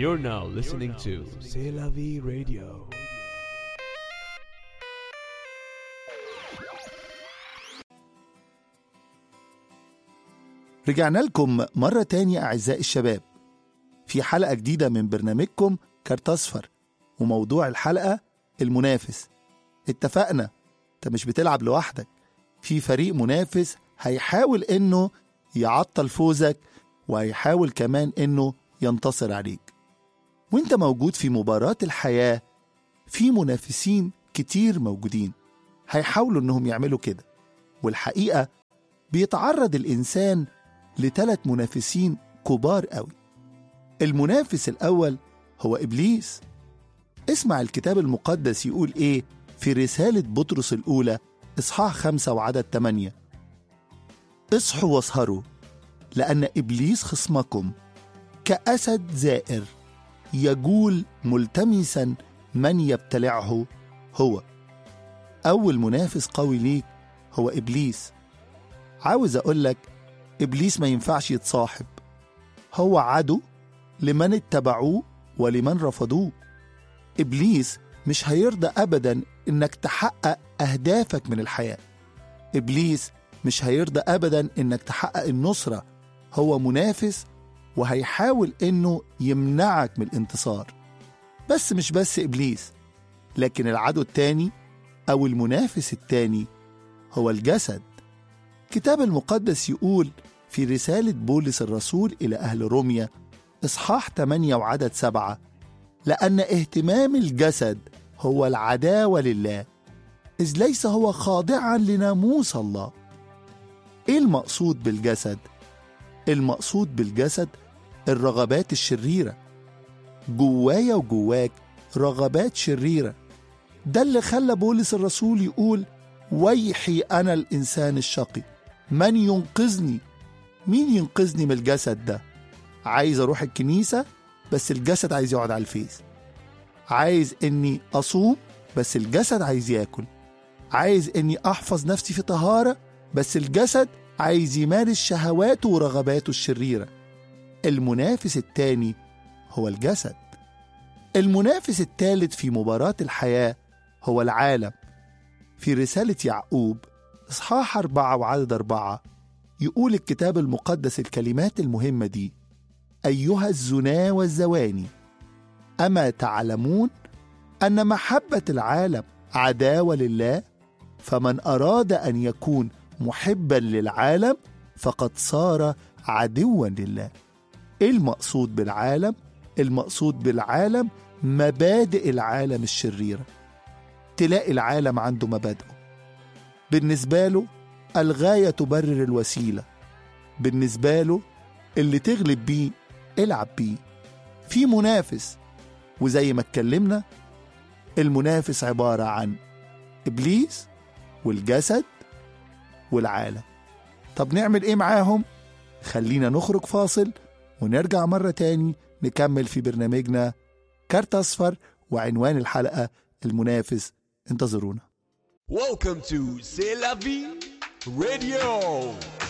You're now listening to C'est la vie radio. رجعنا لكم مرة تانية أعزائي الشباب في حلقة جديدة من برنامجكم كارت أصفر وموضوع الحلقة المنافس اتفقنا انت مش بتلعب لوحدك في فريق منافس هيحاول انه يعطل فوزك وهيحاول كمان انه ينتصر عليك وانت موجود في مباراة الحياة في منافسين كتير موجودين هيحاولوا انهم يعملوا كده والحقيقة بيتعرض الإنسان لثلاث منافسين كبار قوي المنافس الأول هو إبليس اسمع الكتاب المقدس يقول إيه في رسالة بطرس الأولى إصحاح خمسة وعدد تمانية اصحوا واسهروا لأن إبليس خصمكم كأسد زائر يجول ملتمسا من يبتلعه هو أول منافس قوي ليك هو إبليس عاوز أقول لك إبليس ما ينفعش يتصاحب هو عدو لمن اتبعوه ولمن رفضوه إبليس مش هيرضى أبدا إنك تحقق أهدافك من الحياة إبليس مش هيرضى أبدا إنك تحقق النصرة هو منافس وهيحاول إنه يمنعك من الانتصار بس مش بس إبليس لكن العدو التاني أو المنافس التاني هو الجسد الكتاب المقدس يقول في رسالة بولس الرسول إلى أهل روميا إصحاح 8 وعدد 7 لأن اهتمام الجسد هو العداوة لله إذ ليس هو خاضعا لناموس الله إيه المقصود بالجسد؟ المقصود بالجسد الرغبات الشريرة جوايا وجواك رغبات شريرة ده اللي خلى بولس الرسول يقول ويحي أنا الإنسان الشقي من ينقذني مين ينقذني من الجسد ده عايز أروح الكنيسة بس الجسد عايز يقعد على الفيس عايز إني أصوم بس الجسد عايز ياكل عايز إني أحفظ نفسي في طهارة بس الجسد عايز يمارس شهواته ورغباته الشريرة المنافس التاني هو الجسد المنافس الثالث في مباراة الحياة هو العالم في رسالة يعقوب إصحاح أربعة وعدد أربعة يقول الكتاب المقدس الكلمات المهمة دي أيها الزنا والزواني أما تعلمون أن محبة العالم عداوة لله فمن أراد أن يكون محبا للعالم فقد صار عدوا لله إيه المقصود بالعالم؟ المقصود بالعالم مبادئ العالم الشريرة تلاقي العالم عنده مبادئه بالنسبة له الغاية تبرر الوسيلة بالنسبة له اللي تغلب بيه العب بيه في منافس وزي ما اتكلمنا المنافس عبارة عن إبليس والجسد والعالم طب نعمل إيه معاهم؟ خلينا نخرج فاصل ونرجع مرة تاني نكمل في برنامجنا كارت أصفر وعنوان الحلقة المنافس انتظرونا Welcome to C'est la vie radio.